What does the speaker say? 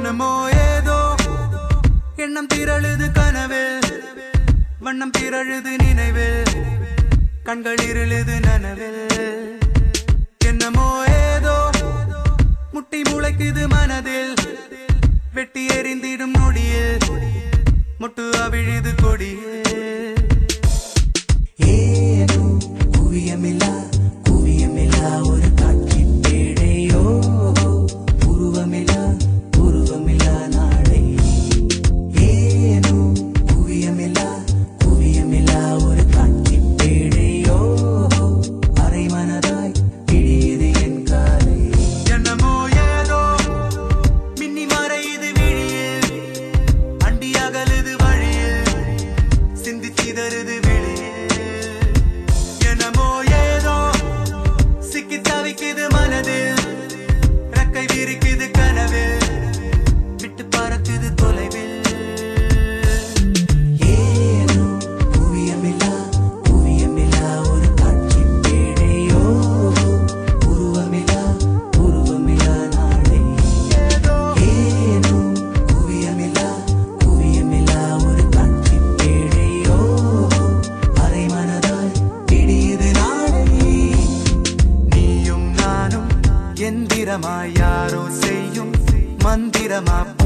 என்னமோ ஏதோ எண்ணம் திரழுது கனவில் வண்ணம் திரழுது நினைவில் கண்கள் இருளுது நனவில் என்னமோ ஏதோ முட்டி முளைக்குது மனதில் வெட்டி எறிந்திடும் நொடியில் முட்டு அவிழுது கொடியில் ஏனோ குவியமில்லா குவியமில்லா ஒரு காட்சி பேழையோ உருவமில்லா உருவமில்லா நாளை ஏனோ குவியமில்லா குவியமில்லா ஒரு காட்சி பேழையோ அரை மனதாய் இழியது என் காலை என்னமோ ஏதோ மின்னி மறையுது விழியில் அண்டி அகலுது வழியில் சிந்தி சிதறுது வெளியில் என்னமோ ஏதோ சிக்கி தவிக்குது மனதில் ரெக்கை விரிக்குது கனவில் விட்டு பறக்குது தொலைவில் ஏனோ குவியமில்லா குவியமில்லா ஒரு காட்சி பேழையோ உருவமில்லா உருவமில்லா நாளை ஏதோ ஏனோ குவியமில்லா குவியமில்லா ஒரு காட்சி பேழையோ அரை மனதாய் இடியுது நாளை நீயும் நானும் எந்திரமாய் யாரோ செய்யும் மந்திரமா